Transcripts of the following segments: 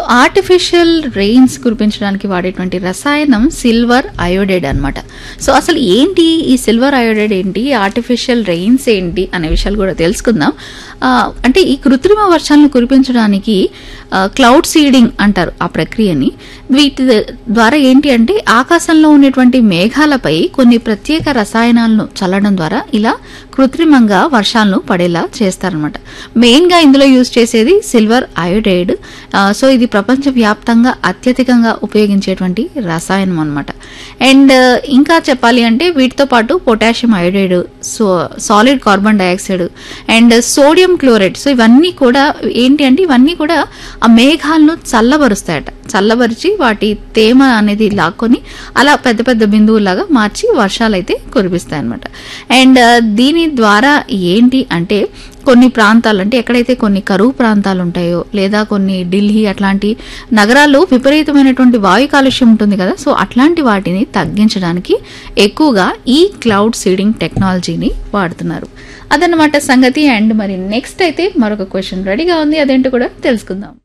artificial rains కురిపించడానికి వాడేటువంటి రసాయనం silver iodide అన్నమాట సో అసలు ఏంటి ఈ సిల్వర్ అయోడైడ్ ఏంటి ఆర్టిఫిషియల్ రెయిన్స్ ఏంటి అనే విషయాలు కూడా తెలుసుకుందాం ఆ, అంటే ఈ కృత్రిమ వర్షాలను కురిపించడానికి క్లౌడ్ సీడింగ్ అంటారు ఆ ప్రక్రియని వీటి ద్వారా ఏంటి అంటే ఆకాశంలో ఉండేటువంటి మేఘాలపై కొన్ని ప్రత్యేక రసాయనాలను చల్లడం ద్వారా ఇలా కృత్రిమంగా వర్షాలను పడేలా చేస్తారనమాట మెయిన్ గా ఇందులో యూజ్ చేసేది సిల్వర్ అయోడైడ్ ఆ, సో ఇది ప్రపంచ వ్యాప్తంగా అత్యధికంగా ఉపయోగించేటువంటి రసాయనం అనమాట అండ్ ఇంకా చెప్పాలి అంటే వీటితో పాటు potassium iodide so solid carbon dioxide and sodium chloride so ఇవన్నీ కూడా ఏంటి అంటే ఇవన్నీ కూడా ఆ మేఘాలను చల్లబరుస్తాయట చల్లబరిచి వాటి తేమ అనేది లాక్కొని అలా పెద్ద పెద్ద బిందువులాగా మార్చి వర్షాలు అయితే కురిపిస్తాయి అనమాట అండ్ దీని ద్వారా ఏంటి అంటే కొన్ని ప్రాంతాలు అంటే ఎక్కడైతే కొన్ని కరువు ప్రాంతాలు ఉంటాయో లేదా కొన్ని ఢిల్లీ అట్లాంటి నగరాల్లో విపరీతమైనటువంటి వాయు కాలుష్యం ఉంటుంది కదా సో అట్లాంటి వాటిని తగ్గించడానికి ఎక్కువగా ఈ క్లౌడ్ సీడింగ్ టెక్నాలజీని వాడుతున్నారు అదన్నమాట సంగతి అండ్ మరి నెక్స్ట్ అయితే మరొక క్వశ్చన్ రెడీగా ఉంది అదేంటో కూడా తెలుసుకుందాం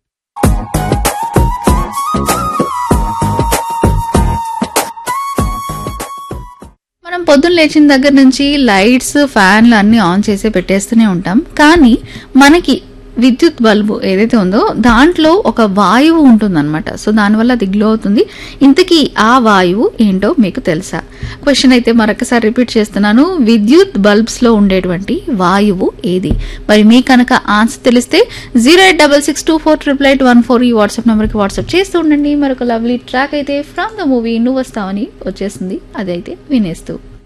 మనం పొద్దున్న లేచిన దగ్గర నుంచి లైట్స్ ఫ్యాన్లు అన్ని ఆన్ చేసి పెట్టేస్తూనే ఉంటాం కానీ మనకి విద్యుత్ బల్బు ఏదైతే ఉందో దాంట్లో ఒక వాయువు ఉంటుందన్నమాట సో దానివల్ల అది గ్లో అవుతుంది ఇంతకీ ఆ వాయువు ఏంటో మీకు తెలుసా క్వశ్చన్ అయితే మరొకసారి రిపీట్ చేస్తున్నాను విద్యుత్ బల్బ్స్ లో ఉండేటువంటి వాయువు ఏది మరి మీ కనుక ఆన్సర్ తెలిస్తే zero eight double six two four triple eight one four ఈ వాట్సాప్ నెంబర్కి వాట్సాప్ చేస్తూ ఉండండి మరొక లవ్లీ ట్రాక్ అయితే ఫ్రమ్ ద మూవీ నువ్వు వస్తావని వచ్చేసింది అదైతే వినేస్తూ